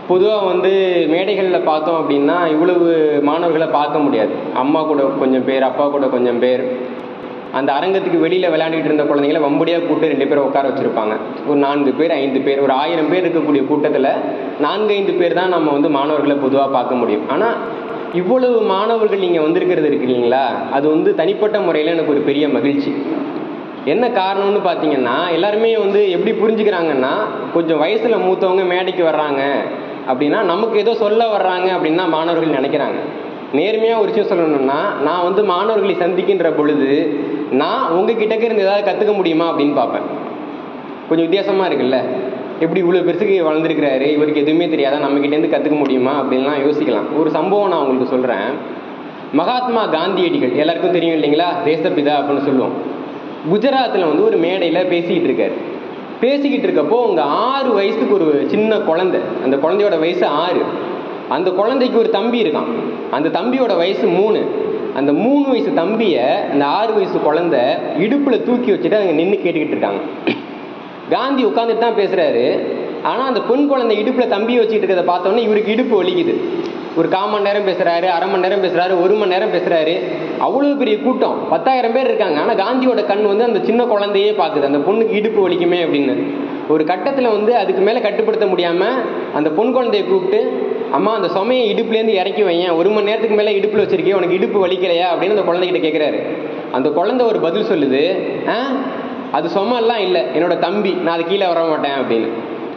பொதுவாக வந்து மேடைகளில் பார்த்தோம் அப்படின்னா இவ்வளவு மாணவர்களை பார்க்க முடியாது அம்மா கூட கொஞ்சம் பேர் அப்பா கூட கொஞ்சம் பேர் அந்த அரங்கத்துக்கு வெளியில் விளையாண்டுட்டு இருந்த குழந்தைங்கள வம்படியாக கூட்டு ரெண்டு பேரை உட்கார வச்சுருப்பாங்க ஒரு நான்கு பேர் ஐந்து பேர் ஒரு ஆயிரம் பேர் இருக்கக்கூடிய கூட்டத்தில் நான்கு ஐந்து பேர் தான் நம்ம வந்து மாணவர்களை பொதுவாக பார்க்க முடியும் ஆனால் இவ்வளவு மாணவர்கள் நீங்கள் வந்திருக்கிறது இருக்கு இல்லைங்களா அது வந்து தனிப்பட்ட முறையில் எனக்கு ஒரு பெரிய மகிழ்ச்சி என்ன காரணம்னு பார்த்தீங்கன்னா எல்லாருமே வந்து எப்படி புரிஞ்சுக்கிறாங்கன்னா கொஞ்சம் வயசில் மூத்தவங்க மேடைக்கு வர்றாங்க அப்படின்னா நமக்கு ஏதோ சொல்ல வர்றாங்க அப்படின்னா மாணவர்கள் நினைக்கிறாங்க நேர்மையாக ஒரு விஷயம் சொல்லணும்னா நான் வந்து மாணவர்களை சந்திக்கின்ற பொழுது நான் உங்ககிட்ட இருந்து ஏதாவது கற்றுக்க முடியுமா அப்படின்னு பார்ப்பேன் கொஞ்சம் வித்தியாசமாக இருக்குல்ல எப்படி இவ்வளோ பெருசுக்கு வளர்ந்துருக்கிறாரு இவருக்கு எதுவுமே தெரியாதா நம்மக்கிட்டேருந்து கற்றுக்க முடியுமா அப்படின்லாம் யோசிக்கலாம் ஒரு சம்பவம் நான் உங்களுக்கு சொல்கிறேன் மகாத்மா காந்தியடிகள் எல்லாருக்கும் தெரியும் இல்லைங்களா தேசப்பிதா அப்படின்னு சொல்லுவோம் குஜராத்தில் வந்து ஒரு மேடையில் பேசிக்கிட்டு இருக்காரு பேசிக்கிட்டு இருக்கப்போ உங்க ஆறு வயசுக்கு ஒரு சின்ன குழந்தை அந்த குழந்தையோட வயசு ஆறு அந்த குழந்தைக்கு ஒரு தம்பி இருக்கான் அந்த தம்பியோட வயசு மூணு அந்த மூணு வயசு தம்பியை அந்த ஆறு வயசு குழந்தை இடுப்பில் தூக்கி வச்சுட்டு அங்கே நின்று கேட்டுக்கிட்டு இருக்காங்க காந்தி உட்காந்துட்டு தான் பேசுறாரு ஆனால் அந்த பெண் குழந்தை இடுப்பில் தம்பியை வச்சுக்கிட்டு இருக்கிறத பார்த்தோன்னே இவருக்கு இடுப்பு வலிக்குது ஒரு கால் மணி நேரம் பேசுறாரு அரை மணி நேரம் பேசுறாரு ஒரு மணி நேரம் பேசுறாரு அவ்வளோ பெரிய கூட்டம் பத்தாயிரம் பேர் இருக்காங்க ஆனால் காந்தியோட கண் வந்து அந்த சின்ன குழந்தையே பார்க்குது அந்த பொண்ணுக்கு இடுப்பு வலிக்குமே அப்படின்னு ஒரு கட்டத்தில் வந்து அதுக்கு மேலே கட்டுப்படுத்த முடியாமல் அந்த பொன் குழந்தைய கூப்பிட்டு அம்மா அந்த சுமையை இடுப்புலேருந்து இறக்கி வையேன் ஒரு மணி நேரத்துக்கு மேலே இடுப்பில் வச்சிருக்கேன் உனக்கு இடுப்பு வலிக்கலையா அப்படின்னு அந்த குழந்தைகிட்ட கேட்குறாரு அந்த குழந்தை ஒரு பதில் சொல்லுது ஆ அது சுமெல்லாம் இல்லை என்னோட தம்பி நான் அது கீழே வர மாட்டேன் அப்படின்னு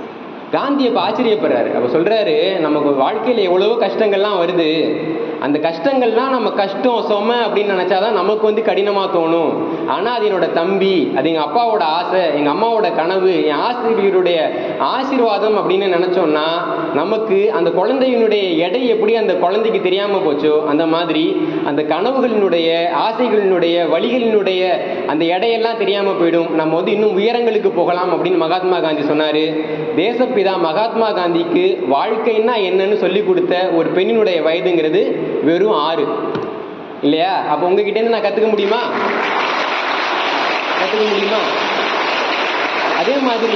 காந்தி அப்போ ஆச்சரியப்படுறாரு அப்போ சொல்கிறாரு நமக்கு வாழ்க்கையில் எவ்வளவோ கஷ்டங்கள்லாம் வருது அந்த கஷ்டங்கள்லாம் நம்ம கஷ்டம் சும அப்படின்னு நினச்சாதான் நமக்கு வந்து கடினமாக தோணும் ஆனால் அது என்னோட தம்பி அது எங்கள் அப்பாவோட ஆசை எங்கள் அம்மாவோட கனவு என் ஆசிரியருடைய ஆசீர்வாதம் அப்படின்னு நினச்சோன்னா நமக்கு அந்த குழந்தையினுடைய எடை எப்படி அந்த குழந்தைக்கு தெரியாமல் போச்சோ அந்த மாதிரி அந்த கனவுகளினுடைய ஆசைகளினுடைய வழிகளினுடைய அந்த எடையெல்லாம் தெரியாமல் போயிடும் நம்ம வந்து இன்னும் உயரங்களுக்கு போகலாம் அப்படின்னு மகாத்மா காந்தி சொன்னார் தேசப்பிதா மகாத்மா காந்திக்கு வாழ்க்கைன்னா என்னன்னு சொல்லி கொடுத்த ஒரு பெண்ணினுடைய வயதுங்கிறது வெறும் ஆறு இல்லையா அப்போ உங்ககிட்ட இருந்து நான் கற்றுக்க முடியுமா கற்றுக்க முடியுமா அதே மாதிரி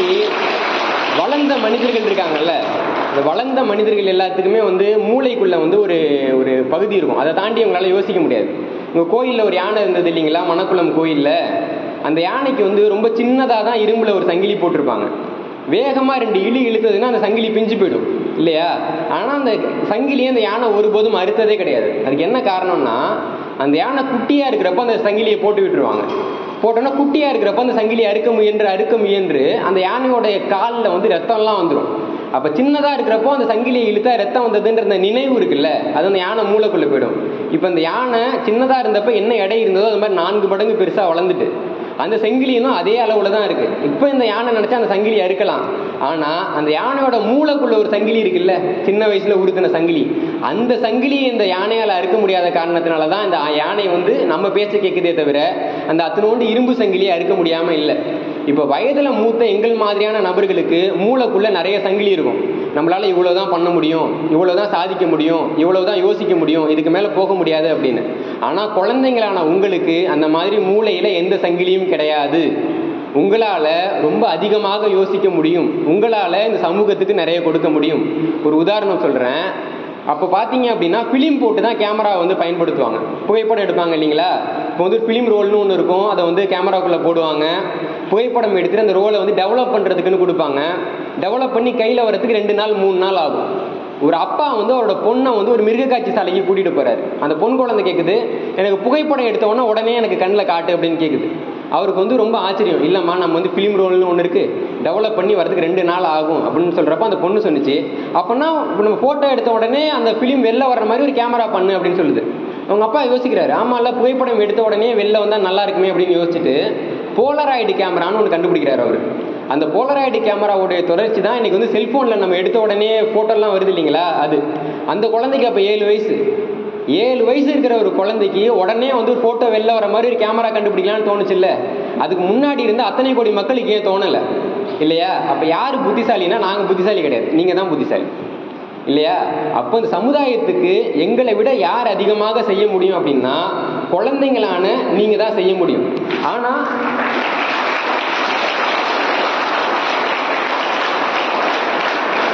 வளர்ந்த மனிதர்கள் இருக்காங்கல்ல இந்த வளர்ந்த மனிதர்கள் எல்லாத்துக்குமே வந்து மூளைக்குள்ள வந்து ஒரு ஒரு பகுதி இருக்கும் அதை தாண்டி உங்களால் யோசிக்க முடியாது உங்கள் கோயிலில் ஒரு யானை இருந்தது இல்லைங்களா மணக்குளம் கோயிலில் அந்த யானைக்கு வந்து ரொம்ப சின்னதாக தான் இரும்பில் ஒரு சங்கிலி போட்டிருப்பாங்க வேகமாக ரெண்டு இழி இழுத்ததுன்னா அந்த சங்கிலி பிஞ்சு போயிடும் இல்லையா ஆனால் அந்த சங்கிலியை அந்த யானை ஒருபோதும் அறுத்ததே கிடையாது அதுக்கு என்ன காரணம்னா அந்த யானை குட்டியாக இருக்கிறப்ப அந்த சங்கிலியை போட்டு விட்டுருவாங்க போட்டோன்னா குட்டியாக இருக்கிறப்ப அந்த சங்கிலியை அறுக்க முயன்று அறுக்க முயன்று அந்த யானையோடைய காலில் வந்து ரத்தம்லாம் வந்துடும் அப்போ சின்னதாக இருக்கிறப்போ அந்த சங்கிலியை இழுத்தா ரத்தம் வந்ததுன்ற அந்த நினைவு இருக்குல்ல அது அந்த யானை மூளைக்குள்ளே போயிடும் இப்போ அந்த யானை சின்னதாக இருந்தப்போ என்ன எடை இருந்ததோ அது மாதிரி நான்கு மடங்கு பெருசாக வளர்ந்துட்டு அந்த சங்கிலியும் அதே அளவில் தான் இருக்குது இப்போ இந்த யானை நினச்சா அந்த சங்கிலி அறுக்கலாம் ஆனால் அந்த யானையோட மூளைக்குள்ள ஒரு சங்கிலி இருக்குல்ல சின்ன வயசில் உறுத்தின சங்கிலி அந்த சங்கிலியை இந்த யானையால் அறுக்க முடியாத காரணத்தினால தான் இந்த யானை வந்து நம்ம பேச்ச கேட்குதே தவிர அந்த அத்தனோண்டு இரும்பு சங்கிலியை அறுக்க முடியாமல் இல்லை இப்போ வயதில் மூத்த எங்கள் மாதிரியான நபர்களுக்கு மூளைக்குள்ள நிறைய சங்கிலி இருக்கும் நம்மளால இவ்வளோ தான் பண்ண முடியும் இவ்வளோ தான் சாதிக்க முடியும் இவ்வளோ தான் யோசிக்க முடியும் இதுக்கு மேலே போக முடியாது அப்படின்னு ஆனால் குழந்தைங்களான உங்களுக்கு அந்த மாதிரி மூளையில் எந்த சங்கிலியும் கிடையாது உங்களால் ரொம்ப அதிகமாக யோசிக்க முடியும் உங்களால் இந்த சமூகத்துக்கு நிறைய கொடுக்க முடியும் ஒரு உதாரணம் சொல்கிறேன் அப்போ பார்த்தீங்க அப்படின்னா ஃபிலிம் போட்டு தான் கேமரா வந்து பயன்படுத்துவாங்க புகைப்படம் எடுப்பாங்க இல்லைங்களா இப்போ வந்து ஃபிலிம் ரோல்னு ஒன்று இருக்கும் அதை வந்து கேமராக்குள்ளே போடுவாங்க புகைப்படம் எடுத்துட்டு அந்த ரோலை வந்து டெவலப் பண்ணுறதுக்குன்னு கொடுப்பாங்க டெவலப் பண்ணி கையில் வரதுக்கு ரெண்டு நாள் மூணு நாள் ஆகும் ஒரு அப்பா வந்து அவரோட பொண்ணை வந்து ஒரு மிருக காட்சி சாலைக்கு கூட்டிகிட்டு போகிறாரு அந்த பொன் குழந்தை கேட்குது எனக்கு புகைப்படம் எடுத்த உடனே உடனே எனக்கு கண்ணில் காட்டு அப்படின்னு கேட்குது அவருக்கு வந்து ரொம்ப ஆச்சரியம் இல்லைம்மா நம்ம வந்து ஃபிலிம் ரோல்னு ஒன்று இருக்குது டெவலப் பண்ணி வரதுக்கு ரெண்டு நாள் ஆகும் அப்படின்னு சொல்கிறப்ப அந்த பொண்ணு சொன்னிச்சு அப்போனா நம்ம ஃபோட்டோ எடுத்த உடனே அந்த ஃபிலிம் வெளில வர்ற மாதிரி ஒரு கேமரா பண்ணு அப்படின்னு சொல்லுது அவங்க அப்பா யோசிக்கிறாரு ஆமாம்ல புகைப்படம் எடுத்த உடனே வெளில வந்தால் நல்லா இருக்குமே அப்படின்னு யோசிச்சுட்டு போலராய்டு கேமரான்னு ஒன்று கண்டுபிடிக்கிறார் அவர் அந்த போலராய்டு கேமராவுடைய தொடர்ச்சி தான் இன்னைக்கு வந்து செல்ஃபோனில் நம்ம எடுத்த உடனே ஃபோட்டோலாம் வருது இல்லைங்களா அது அந்த குழந்தைக்கு அப்போ ஏழு வயசு ஏழு வயசு இருக்கிற ஒரு குழந்தைக்கு உடனே வந்து ஒரு ஃபோட்டோ வெளில வர மாதிரி ஒரு கேமரா கண்டுபிடிக்கலாம்னு தோணுச்சு இல்லை அதுக்கு முன்னாடி இருந்த அத்தனை கோடி மக்களுக்கு ஏன் தோணலை இல்லையா அப்போ யார் புத்திசாலினா நாங்கள் புத்திசாலி கிடையாது நீங்கள் தான் புத்திசாலி இல்லையா அப்போ இந்த சமுதாயத்துக்கு எங்களை விட யார் அதிகமாக செய்ய முடியும் அப்படின்னா குழந்தைங்களான நீங்கள் தான் செய்ய முடியும் ஆனால் ஆனால்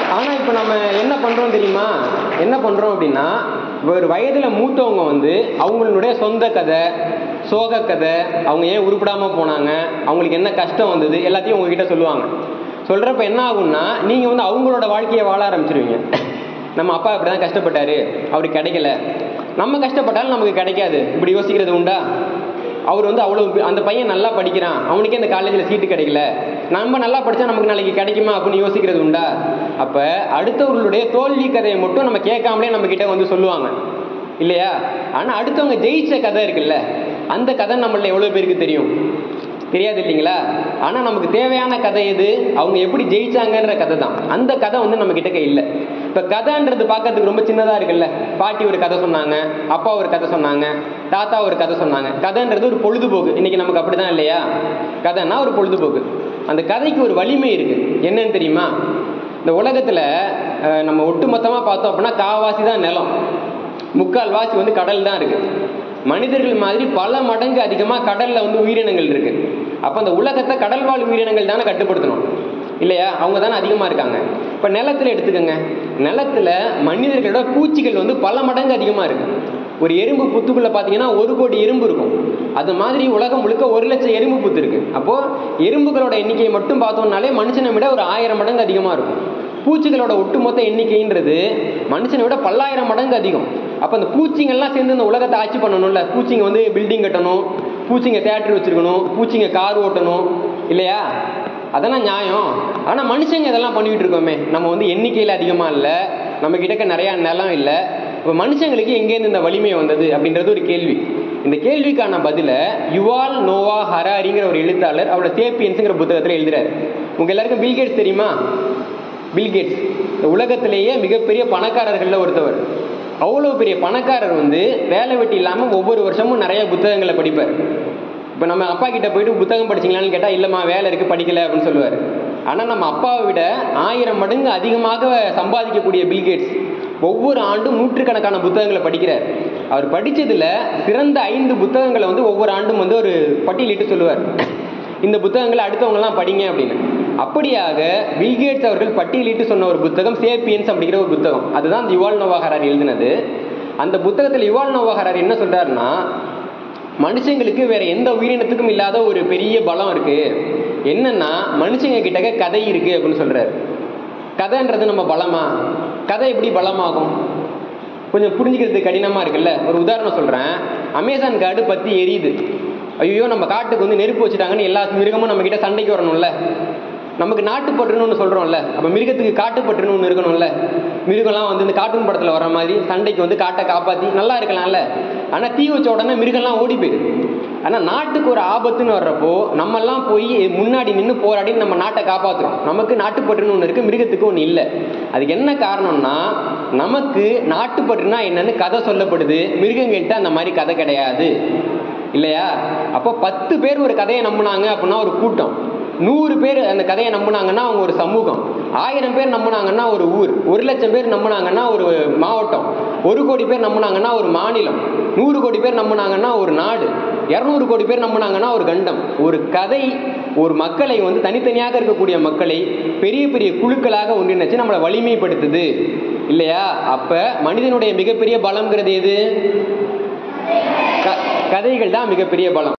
இப்போ நம்ம என்ன பண்றோம் தெரியுமா என்ன பண்றோம் அப்படின்னா ஒரு வயதுல மூத்தவங்க வந்து அவங்களுடைய சொந்த கதை சோக கதை அவங்க ஏன் உருப்படாம போனாங்க அவங்களுக்கு என்ன கஷ்டம் வந்தது எல்லாத்தையும் உங்ககிட்ட சொல்லுவாங்க சொல்றப்ப என்ன ஆகும்னா நீங்க வந்து அவங்களோட வாழ்க்கையை வாழ ஆரம்பிச்சிருவீங்க நம்ம அப்பா இப்படிதான் கஷ்டப்பட்டாரு அவருக்கு கிடைக்கல நம்ம கஷ்டப்பட்டாலும் நமக்கு கிடைக்காது இப்படி யோசிக்கிறது உண்டா அவர் வந்து அவ்வளவு அந்த பையன் நல்லா படிக்கிறான் அவனுக்கே இந்த காலேஜில் சீட்டு கிடைக்கல நம்ம நல்லா படிச்சா நமக்கு நாளைக்கு கிடைக்குமா அப்படின்னு யோசிக்கிறது உண்டா அப்ப அடுத்தவர்களுடைய தோல்வி கதையை மட்டும் நம்ம கேட்காமலே நம்ம கிட்ட வந்து சொல்லுவாங்க இல்லையா ஆனா அடுத்தவங்க ஜெயிச்ச கதை இருக்குல்ல அந்த கதை நம்மள எவ்வளவு பேருக்கு தெரியும் தெரியாது இல்லைங்களா ஆனா நமக்கு தேவையான கதை எது அவங்க எப்படி ஜெயிச்சாங்கன்ற கதை தான் அந்த கதை வந்து நம்ம கிட்ட இல்லை இப்ப கதைன்றது பார்க்கறதுக்கு ரொம்ப சின்னதா இருக்குல்ல பாட்டி ஒரு கதை சொன்னாங்க அப்பா ஒரு கதை சொன்னாங்க தாத்தா ஒரு கதை சொன்னாங்க கதைன்றது ஒரு பொழுதுபோக்கு இன்னைக்கு நமக்கு அப்படிதான் இல்லையா கதைன்னா ஒரு பொழுதுபோக்கு அந்த கதைக்கு ஒரு வலிமை இருக்கு என்னன்னு தெரியுமா இந்த உலகத்துல அஹ், நம்ம ஒட்டுமொத்தமா பார்த்தோம் அப்படின்னா காவாசி தான் நிலம் முக்கால் வாசி வந்து கடல் தான் இருக்கு மனிதர்கள் மாதிரி பல மடங்கு அதிகமா கடல்ல வந்து உயிரினங்கள் இருக்கு அப்ப அந்த உலகத்தை கடல் வாழ் உயிரினங்கள் தானே கட்டுப்படுத்தணும் இல்லையா அவங்க தானே அதிகமா இருக்காங்க இப்ப நிலத்துல எடுத்துக்கோங்க நிலத்துல மனிதர்களோட பூச்சிகள் வந்து பல மடங்கு அதிகமா இருக்கு ஒரு எறும்பு புத்துக்குள்ள பாத்தீங்கன்னா ஒரு கோடி எறும்பு இருக்கும் அது மாதிரி உலகம் முழுக்க ஒரு லட்சம் எறும்பு புத்து இருக்கு அப்போ எறும்புகளோட எண்ணிக்கையை மட்டும் பார்த்தோம்னாலே மனுஷனை விட ஒரு ஆயிரம் மடங்கு அதிகமா இருக்கும் பூச்சிகளோட ஒட்டுமொத்த எண்ணிக்கைன்றது மனுஷனை விட பல்லாயிரம் மடங்கு அதிகம் அப்ப அந்த பூச்சிங்கெல்லாம் சேர்ந்து இந்த உலகத்தை ஆட்சி பண்ணணும்ல பூச்சிங்க வந்து பில்டிங் கட்டணும் பூச்சிங்க தேட்டர் வச்சிருக்கணும் பூச்சிங்க கார் ஓட்டணும் இல்லையா அதெல்லாம் நியாயம் ஆனா மனுஷங்க இதெல்லாம் பண்ணிட்டு இருக்கோமே நம்ம வந்து எண்ணிக்கையில அதிகமா இல்ல நம்ம கிட்டக்க நிறைய நிலம் இல்ல இப்ப மனுஷங்களுக்கு எங்கேருந்து இந்த வலிமை வந்தது அப்படின்றது ஒரு கேள்வி இந்த கேள்விக்கான பதில யுவால் நோவா ஹராரிங்கிற ஒரு எழுத்தாளர் அவரோட சேப்பியன்ஸுங்கிற புத்தகத்துல எழுதுறாரு உங்க எல்லாருக்கும் பில்கேட்ஸ் தெரியுமா பில்கேட்ஸ் இந்த உலகத்திலேயே மிகப்பெரிய பணக்காரர்கள்ல ஒருத்தவர் அவ்வளவு பெரிய பணக்காரர் வந்து வேலை வெட்டி இல்லாம ஒவ்வொரு வருஷமும் நிறைய புத்தகங்களை படிப்பார் இப்போ நம்ம அப்பா கிட்ட போயிட்டு புத்தகம் படிச்சீங்களான்னு கேட்டா இல்லம்மா வேலை இருக்கு படிக்கல அப்படின்னு சொல்லுவார் ஆனா நம்ம அப்பாவை விட ஆயிரம் மடங்கு அதிகமாக சம்பாதிக்கக்கூடிய பில்கேட்ஸ் ஒவ்வொரு ஆண்டும் நூற்றுக்கணக்கான புத்தகங்களை படிக்கிறார் அவர் படிச்சதுல சிறந்த ஐந்து புத்தகங்களை வந்து ஒவ்வொரு ஆண்டும் வந்து ஒரு பட்டியலிட்டு சொல்லுவார் இந்த புத்தகங்களை அடுத்தவங்க எல்லாம் படிங்க அப்படின்னு அப்படியாக பில்கேட்ஸ் அவர்கள் பட்டியலிட்டு சொன்ன ஒரு புத்தகம் சேப்பியன்ஸ் அப்படிங்கிற ஒரு புத்தகம் அதுதான் யுவால் நோவா ஹராரி எழுதினது அந்த புத்தகத்தில் யுவால் நோவா ஹராரி என்ன சொல்றாருன்னா மனுஷங்களுக்கு வேற எந்த உயிரினத்துக்கும் இல்லாத ஒரு பெரிய பலம் இருக்கு என்னன்னா மனுஷங்க கிட்டக்க கதை இருக்கு அப்படின்னு சொல்றாரு கதைன்றது நம்ம பலமா கதை எப்படி பலமாகும் கொஞ்சம் புரிஞ்சுக்கிறது கடினமா இருக்குல்ல ஒரு உதாரணம் சொல்றேன் அமேசான் காடு பத்தி எரியுது ஐயோ நம்ம காட்டுக்கு வந்து நெருப்பு வச்சுட்டாங்கன்னு எல்லா மிருகமும் நம்ம கிட்ட சண்டைக்கு வரணும்ல நமக்கு நாட்டுப்பற்றுன்னு ஒன்று சொல்றோம்ல அப்ப மிருகத்துக்கு காட்டுப்பற்றுன்னு ஒன்று இருக்கணும்ல மிருகம்லாம் வந்து இந்த கார்ட்டூன் படத்துல வர மாதிரி சண்டைக்கு வந்து காட்டை காப்பாத்தி நல்லா இருக்கலாம்ல ஆனா தீ வச்ச உடனே மிருகம்லாம் ஓடி போயிடுது ஆனா நாட்டுக்கு ஒரு ஆபத்துன்னு வர்றப்போ நம்ம எல்லாம் போய் முன்னாடி நின்று போராடி நம்ம நாட்டை காப்பாத்துறோம் நமக்கு நாட்டுப்பற்றுன்னு ஒன்று இருக்கு மிருகத்துக்கு ஒன்று இல்லை அதுக்கு என்ன காரணம்னா நமக்கு நாட்டுப்பற்றுனா என்னன்னு கதை சொல்லப்படுது மிருகங்கள்கிட்ட அந்த மாதிரி கதை கிடையாது இல்லையா அப்போ பத்து பேர் ஒரு கதையை நம்பினாங்க அப்படின்னா ஒரு கூட்டம் நூறு பேர் அந்த கதையை நம்பினாங்கன்னா அவங்க ஒரு சமூகம் ஆயிரம் பேர் நம்பினாங்கன்னா ஒரு ஊர் ஒரு லட்சம் பேர் நம்பினாங்கன்னா ஒரு மாவட்டம் ஒரு கோடி பேர் நம்பினாங்கன்னா ஒரு மாநிலம் நூறு கோடி பேர் நம்பினாங்கன்னா ஒரு நாடு இரநூறு கோடி பேர் நம்பினாங்கன்னா ஒரு கண்டம் ஒரு கதை ஒரு மக்களை வந்து தனித்தனியாக இருக்கக்கூடிய மக்களை பெரிய பெரிய குழுக்களாக ஒன்றிணைச்சு நம்மளை வலிமைப்படுத்துது இல்லையா அப்ப மனிதனுடைய மிகப்பெரிய பலம்ங்கிறது எது க- கதைகள் தான் மிகப்பெரிய பலம்